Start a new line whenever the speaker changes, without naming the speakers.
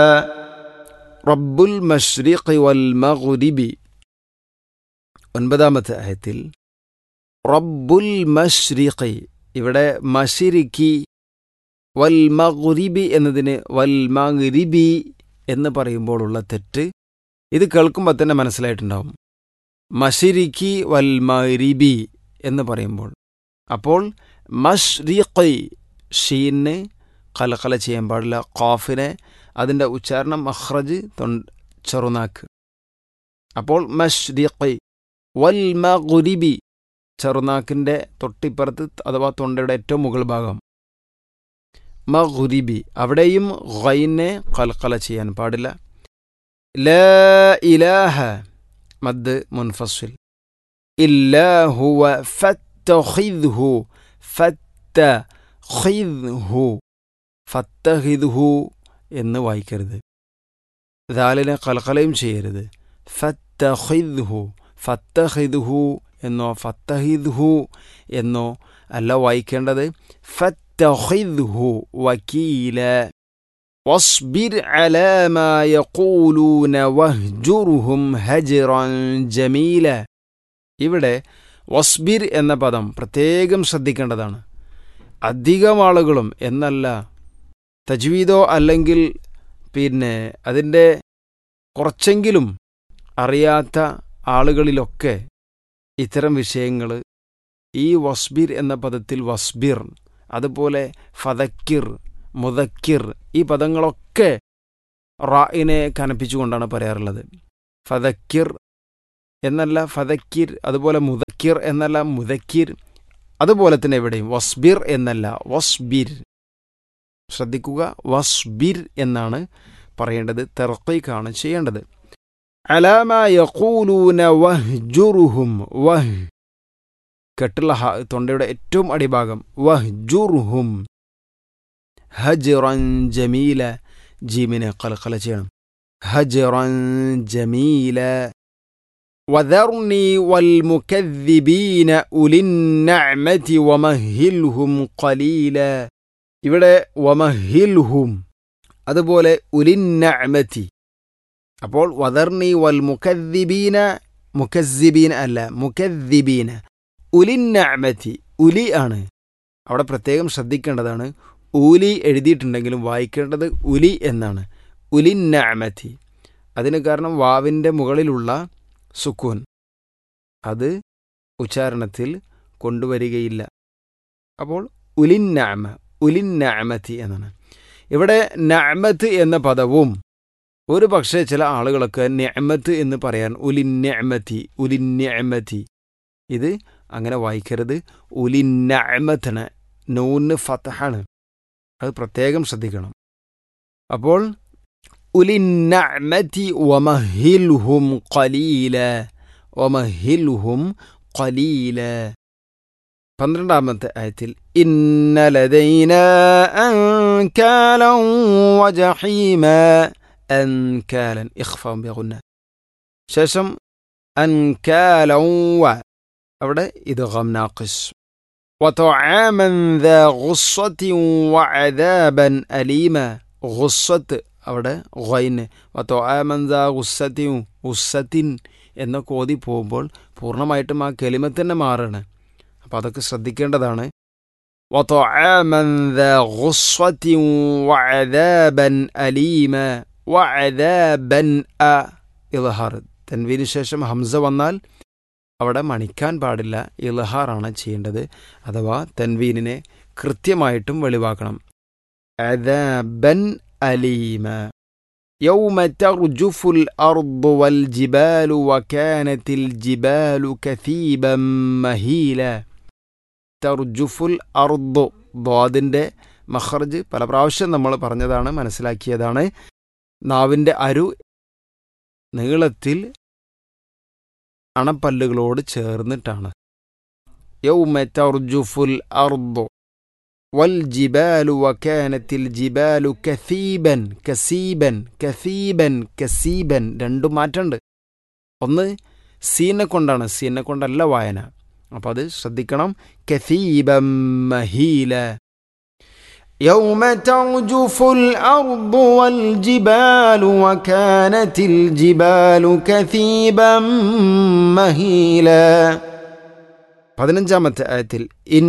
റബ്ബുൽ മഷ്രിഖി വൽ മഗ്രിബി ഒൻപതാമത്തെ ആയത്തിൽ റബ്ബുൽ മഷ്രിഖി ഇവിടെ മഷിരിഖി വൽ മഗ്രിബി എന്നതിന് വൽ മഗ്രിബി എന്ന് പറയുമ്പോഴുള്ള തെറ്റ് ഇത് കേൾക്കുമ്പോൾ തന്നെ മനസ്സിലായിട്ടുണ്ടാവും മഷിരിഖി വൽ മഗ്രിബി എന്ന് പറയുമ്പോൾ അപ്പോൾ മഷ്രിഖി ഷീന് കലക്കല ചെയ്യാൻ പാടില്ല ഖാഫിനെ അതിൻ്റെ ഉച്ചാരണം മഹ്റജ് തൊ ചെറുനാക്ക് അപ്പോൾ മഷ്രിഖി വൽ മഗ്രിബി ചെറുനാക്കിൻ്റെ തൊട്ടിപ്പുറത്ത് അഥവാ തൊണ്ടയുടെ ഏറ്റവും മുകൾ ഭാഗം മഗ്രിബി അവിടെയും ഗൈനെ കൽക്കല ചെയ്യാൻ പാടില്ല ല ഇലാഹ മദ് മുൻഫസിൽ ഇല്ലാഹുവ ഫത്തഖിദ്ഹു ഫത്തഖിദ്ഹു ഫത്തഹിദ്ഹു എന്ന് വായിക്കരുത് ദാലിനെ കൽക്കലയും ചെയ്യരുത് ഫത്തഹിദ്ഹു ഫത്തഹിദ്ഹു എന്നോ ഫത്തഹിദ്ഹു എന്നോ അല്ല വായിക്കേണ്ടത് ഫത്തഹിദ്ഹു വക്കീല واصبر على ما يقولون واهجرهم هجرا جميلا ഇവിടെ വസ്ബിർ എന്ന പദം പ്രത്യേകം ശ്രദ്ധിക്കേണ്ടതാണ് അധികം ആളുകളും എന്നല്ല തജ്വീദോ അല്ലെങ്കിൽ പിന്നെ അതിൻ്റെ കുറച്ചെങ്കിലും അറിയാത്ത ആളുകളിലൊക്കെ ഇത്തരം വിഷയങ്ങൾ ഈ വസ്ബിർ എന്ന പദത്തിൽ വസ്ബിർ അതുപോലെ ഫതക്കിർ മുതക്കിർ ഈ പദങ്ങളൊക്കെ റായിനെ കനപ്പിച്ചുകൊണ്ടാണ് പറയാറുള്ളത് ഫതക്കിർ എന്നല്ല ഫതക്കിർ അതുപോലെ മുതക്കിർ എന്നല്ല മുതക്കിർ അതുപോലെ തന്നെ എവിടെയും വസ്ബിർ എന്നല്ല വസ്ബിർ ശ്രദ്ധിക്കുക വസ്ബിർ എന്നാണ് പറയേണ്ടത് തെർക്കൈക്കാണ് ചെയ്യേണ്ടത് അലാമ യഖൂലൂന വഹ്ജുറുഹും വഹ് കെട്ടുള്ള ഹ തൊണ്ടയുടെ ഏറ്റവും അടിഭാഗം വഹ്ജുറുഹും ഹജ്റൻ ജമീല ജീമിനെ കലക്കല ചെയ്യണം ഹജ്റൻ ജമീല وذرني والمكذبين أولي النعمة ومهلهم قليلا ഇവിടെ വമഹിൽഹും അതുപോലെ ഉലിന്നഅമതി അപ്പോൾ വദർണി വൽ മുക്കദ്ദിബീന മുക്കദ്ദിബീന അല്ല മുക്കദ്ദിബീന ഉലിന്നഅമതി ഉലി ആണ് അവിടെ പ്രത്യേകം ശ്രദ്ധിക്കേണ്ടതാണ് ഊലി എഴുതിയിട്ടുണ്ടെങ്കിലും വായിക്കേണ്ടത് ഉലി എന്നാണ് ഉലിന്നഅമതി അതിന് കാരണം വാവിൻ്റെ മുകളിലുള്ള സുക്കൂൻ അത് ഉച്ചാരണത്തിൽ കൊണ്ടുവരികയില്ല അപ്പോൾ ഉലിന്നഅമ ഉലിന്നഅമതി എന്നാണ് ഇവിടെ നഅമത്ത് എന്ന പദവും ഒരു പക്ഷേ ചില ആളുകളൊക്കെ നെഅമത്ത് എന്ന് പറയാൻ ഉലിന്നഅമതി ഉലിന്നഅമതി ഇത് അങ്ങനെ വായിക്കരുത് ഉലിന്നഅമത്തണ് നൂന്ന് ഫതഹാണ് അത് പ്രത്യേകം ശ്രദ്ധിക്കണം അപ്പോൾ ഉലിന്നഅമതി വമഹിൽഹും ഖലീല വമഹിൽഹും ഖലീല പന്ത്രണ്ടാമത്തെ ആയത്തിൽ ഇന്ന ലദൈന അൻകാലൻ വജഹീമ അൻകാലൻ ഇഖ്ഫാം ബിഗുന്ന ശേഷം അൻകാലൻ വ അവിടെ ഇത് ഗം നാഖിസ് وطعاما ذا غصة وعذابا أليما غصة അവിടെ ഗൈന് വത്തോആമന്ത ഉസ്സത്തിയും ഉസ്സത്തിൻ എന്നൊക്കെ ഓതി പോകുമ്പോൾ പൂർണ്ണമായിട്ടും ആ കെലിമത്ത് തന്നെ മാറാണ് അപ്പം അതൊക്കെ ശ്രദ്ധിക്കേണ്ടതാണ് وطعاما ذا غصة وعذابا أليما وعذابا أ ഇലഹാർ തൻവീന് ശേഷം ഹംസ വന്നാൽ അവിടെ മണിക്കാൻ പാടില്ല ഇലഹാറാണ് ചെയ്യേണ്ടത് അഥവാ തൻവീനിനെ കൃത്യമായിട്ടും വെളിവാക്കണം അദാബൻ അലീമ يوم ترجف الأرض والجبال وكانت الجبال كثيبا مهيلا തർജുഫുൽ അർദു ദ്വാദിൻ്റെ മഹർജ് പല പ്രാവശ്യം നമ്മൾ പറഞ്ഞതാണ് മനസ്സിലാക്കിയതാണ് നാവിൻ്റെ അരു നീളത്തിൽ അണപ്പല്ലുകളോട് ചേർന്നിട്ടാണ് യൗമ തർജുഫുൽ അർദു വൽ ജിബാലു വക്കാനത്തിൽ ജിബാലു കസീബൻ കസീബൻ കസീബൻ കസീബൻ രണ്ടും മാറ്റമുണ്ട് ഒന്ന് സീനെ കൊണ്ടാണ് സീനെ കൊണ്ടല്ല വായന അപ്പം അത് ശ്രദ്ധിക്കണം കസീബം മഹീല يوم ترجف الأرض والجبال وكانت الجبال كثيبا مهيلا പതിനഞ്ചാമത്തെ ആയത്തിൽ ഇൻ